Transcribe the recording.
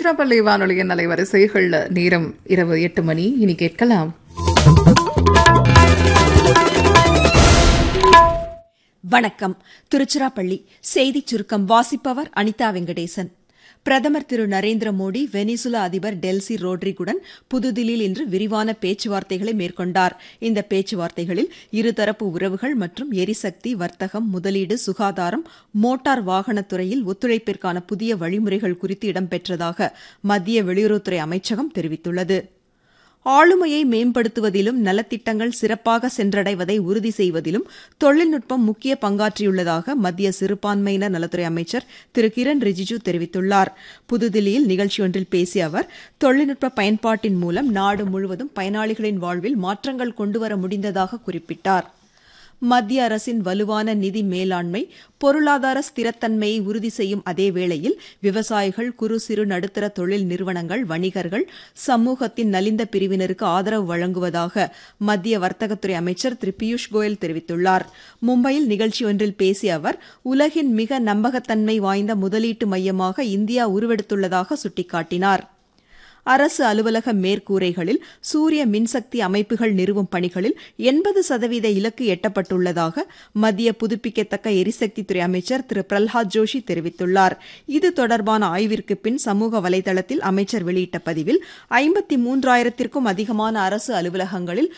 திருச்சிராப்பள்ளி வானொலியின் அலைவரிசைகள்ல நேரம் இரவு எட்டு மணி இனி கேட்கலாம் வணக்கம் திருச்சிராப்பள்ளி செய்திச் சுருக்கம் வாசிப்பவர் அனிதா வெங்கடேசன் பிரதமர் திரு நரேந்திர மோடி வெனிசுலா அதிபர் டெல்சி ரோட்ரிகுடன் புதுதில்லியில் இன்று விரிவான பேச்சுவார்த்தைகளை மேற்கொண்டார் இந்த பேச்சுவார்த்தைகளில் இருதரப்பு உறவுகள் மற்றும் எரிசக்தி வர்த்தகம் முதலீடு சுகாதாரம் மோட்டார் வாகனத்துறையில் ஒத்துழைப்பிற்கான புதிய வழிமுறைகள் குறித்து இடம்பெற்றதாக மத்திய வெளியுறவுத்துறை அமைச்சகம் தெரிவித்துள்ளது ஆளுமையை மேம்படுத்துவதிலும் நலத்திட்டங்கள் சிறப்பாக சென்றடைவதை உறுதி செய்வதிலும் தொழில்நுட்பம் முக்கிய பங்காற்றியுள்ளதாக மத்திய சிறுபான்மையினர் நலத்துறை அமைச்சர் திரு கிரண் ரிஜிஜு தெரிவித்துள்ளார் புதுதில்லியில் நிகழ்ச்சியொன்றில் பேசிய அவர் தொழில்நுட்ப பயன்பாட்டின் மூலம் நாடு முழுவதும் பயனாளிகளின் வாழ்வில் மாற்றங்கள் கொண்டுவர முடிந்ததாக குறிப்பிட்டார் மத்திய அரசின் வலுவான நிதி மேலாண்மை பொருளாதார ஸ்திரத்தன்மையை உறுதி செய்யும் அதே வேளையில் விவசாயிகள் குறு சிறு நடுத்தர தொழில் நிறுவனங்கள் வணிகர்கள் சமூகத்தின் நலிந்த பிரிவினருக்கு ஆதரவு வழங்குவதாக மத்திய வர்த்தகத்துறை அமைச்சர் திரு பியூஷ் கோயல் தெரிவித்துள்ளார் மும்பையில் நிகழ்ச்சி ஒன்றில் பேசிய அவர் உலகின் மிக நம்பகத்தன்மை வாய்ந்த முதலீட்டு மையமாக இந்தியா உருவெடுத்துள்ளதாக சுட்டிக்காட்டினார் அரசு அலுவலக மேற்கூரைகளில் சூரிய மின்சக்தி அமைப்புகள் நிறுவும் பணிகளில் எண்பது சதவீத இலக்கு எட்டப்பட்டுள்ளதாக மத்திய புதுப்பிக்கத்தக்க எரிசக்தித்துறை அமைச்சர் திரு பிரல்ஹாத் ஜோஷி தெரிவித்துள்ளார் இது தொடர்பான ஆய்விற்கு பின் சமூக வலைதளத்தில் அமைச்சர் வெளியிட்ட பதிவில் ஐம்பத்தி மூன்றாயிரத்திற்கும் அதிகமான அரசு அலுவலகங்களில்